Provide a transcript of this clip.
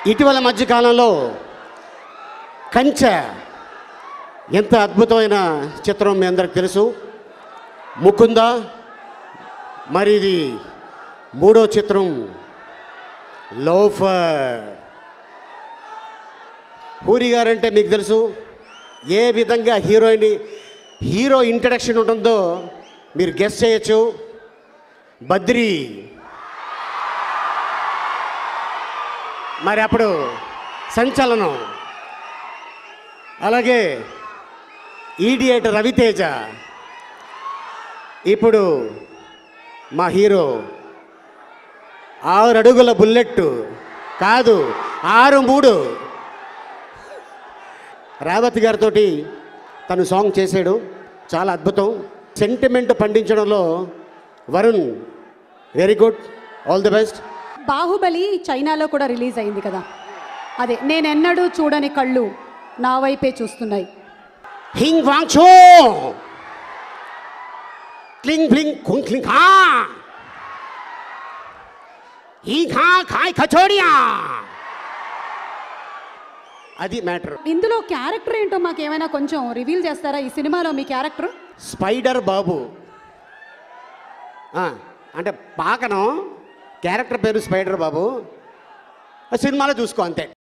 ఇటీవల మధ్యకాలంలో కంచె ఎంత అద్భుతమైన చిత్రం మీ అందరికి తెలుసు ముకుంద మరి ఇది మూడో చిత్రం లోఫర్ పూరి గారంటే మీకు తెలుసు ఏ విధంగా హీరోయిన్ హీరో ఇంట్రడక్షన్ ఉంటుందో మీరు గెస్ చేయొచ్చు బద్రి మరి అప్పుడు సంచలనం అలాగే ఈడియేట్ రవితేజ ఇప్పుడు మా హీరో ఆరు అడుగుల బుల్లెట్ కాదు ఆరు మూడు రేవతి గారితో తను సాంగ్ చేశాడు చాలా అద్భుతం సెంటిమెంట్ పండించడంలో Varun very good all the best Baahubali చైనాలో కూడా రిలీజ్ అయింది కదా అదే నేనెన్నడూ చూడని కళ్ళు నా వైపే చూస్తున్నాయి హింగ్ వాంగ్ చో క్లింగ్ ఫ్లింగ్ కుంగ్ క్లింగ్ హా ఈ ఖా ఖాయ్ కచోడియా అది మ్యాటర్ ఇందులో క్యారెక్టర్ ఏంటో మాకు ఏమైనా కొంచెం రివీల్ చేస్తారా ఈ సినిమాలో మీ క్యారెక్టర్ స్పైడర్ బాబు ఆ, అంటే పాకనం క్యారెక్టర్ పేరు స్పైడర్ బాబు ఆ సినిమాలో చూసుకో అంతే